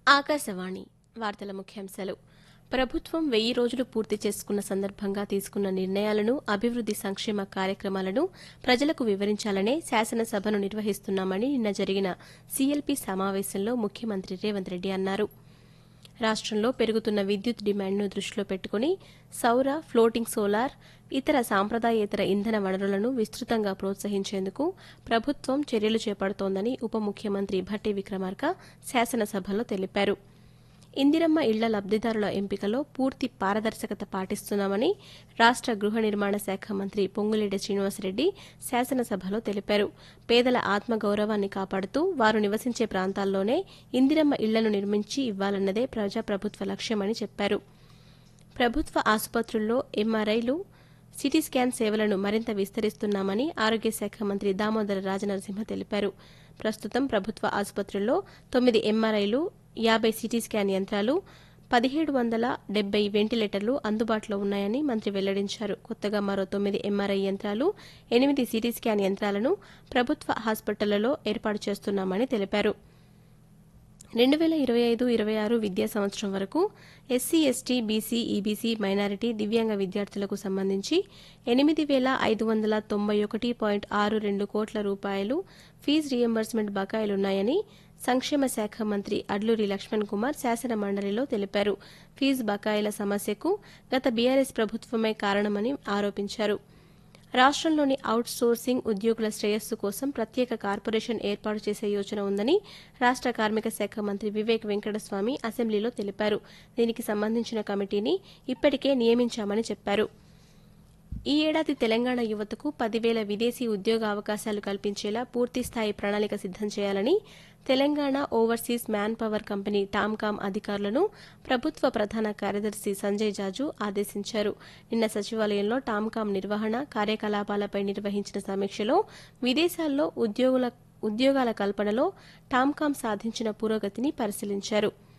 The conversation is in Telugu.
ఆకాశవాణి వార్తల ముఖ్యాంశాలు ప్రభుత్వం వెయ్యి రోజులు పూర్తి చేసుకున్న సందర్భంగా తీసుకున్న నిర్ణయాలను అభివృద్ది సంక్షేమ కార్యక్రమాలను ప్రజలకు వివరించాలనే శాసనసభను నిర్వహిస్తున్నామని నిన్న జరిగిన సీఎల్పీ సమావేశంలో ముఖ్యమంత్రి రేవంత్ రెడ్డి అన్నారు రాష్ట్రంలో పెరుగుతున్న విద్యుత్ డిమాండ్ను దృష్టిలో పెట్టుకుని సౌర ఫ్లోటింగ్ సోలార్ ఇతర సాంప్రదాయేతర ఇంధన వనరులను విస్తృతంగా ప్రోత్సహించేందుకు ప్రభుత్వం చర్యలు చేపడుతోందని ఉప ముఖ్యమంత్రి భట్టి విక్రమార్క శాసనసభలో తెలిపారు ఇందిరమ్మ ఇళ్ల లబ్దిదారుల ఎంపికలో పూర్తి పారదర్శకత పాటిస్తున్నామని రాష్ట గృహ నిర్మాణ శాఖ మంత్రి పొంగులేటి శ్రీనివాసరెడ్డి శాసనసభలో తెలిపారు పేదల ఆత్మగౌరవాన్ని కాపాడుతూ వారు నివసించే ప్రాంతాల్లోనే ఇందిరమ్మ ఇళ్లను నిర్మించి ఇవ్వాలన్నదే ప్రజాప్రభుత్వ లక్ష్యమని చెప్పారు ప్రభుత్వ ఆసుపత్రుల్లో ఎంఆర్ఐలు సిటీ స్కాన్ సేవలను మరింత విస్తరిస్తున్నామని ఆరోగ్య శాఖ మంత్రి దామోదర రాజనరసింహ తెలిపారు ప్రస్తుతం ప్రభుత్వ ఆసుపత్రుల్లో తొమ్మిది ఎంఆర్ఐలు యాబై సిటీ స్కాన్ యంత్రాలు పదిహేడు వందల డెబ్బై వెంటిలేటర్లు అందుబాటులో ఉన్నాయని మంత్రి వెల్లడించారు కొత్తగా మరో తొమ్మిది ఎంఆర్ఐ యంత్రాలు ఎనిమిది సిటీ స్కాన్ యంత్రాలను ప్రభుత్వ హాస్పిటళ్లలో ఏర్పాటు చేస్తున్నామని తెలిపారు రెండు వేల ఇరవై ఐదు ఇరవై ఆరు విద్యా సంవత్సరం వరకు SC ST BC EBC minority దివ్యాంగ విద్యార్థులకు సంబంధించి ఎనిమిది వేల ఐదు వందల తొంభై ఒకటి పాయింట్ ఆరు రెండు కోట్ల రూపాయలు ఫీజు రియంబర్స్మెంట్ బకాయిలున్నాయని సంక్షేమ శాఖ మంత్రి అడ్లూరి లక్ష్మణ్ కుమార్ శాసన మండలిలో తెలిపారు ఫీజు బకాయిల సమస్యకు గత బీఆర్ఎస్ ప్రభుత్వమే కారణమని ఆరోపించారు రాష్ట్రంలోని అవుట్ సోర్సింగ్ ఉద్యోగుల శ్రేయస్సు కోసం ప్రత్యేక కార్పొరేషన్ ఏర్పాటు చేసే యోచన ఉందని రాష్ట కార్మిక శాఖ మంత్రి వివేక్ వెంకటస్వామి అసెంబ్లీలో తెలిపారు దీనికి సంబంధించిన కమిటీని ఇప్పటికే నియమించామని చెప్పారు ఈ ఏడాది తెలంగాణ యువతకు పదివేల విదేశీ ఉద్యోగ అవకాశాలు కల్పించేలా పూర్తిస్థాయి ప్రణాళిక సిద్దం చేయాలని Telangana overseas manpower company TOMCOM అధికారులను ప్రభుత్వ ప్రధాన కార్యదర్శి సంజయ్ జాజు ఆదేశించారు నిన్న సచివాలయంలో టామ్కామ్ నిర్వహణ కార్యకలాపాలపై నిర్వహించిన సమీక్షలో విదేశాల్లో ఉద్యోగుల ఉద్యోగాల కల్పనలో టామ్కామ్ సాధించిన పురోగతిని పరిశీలించారు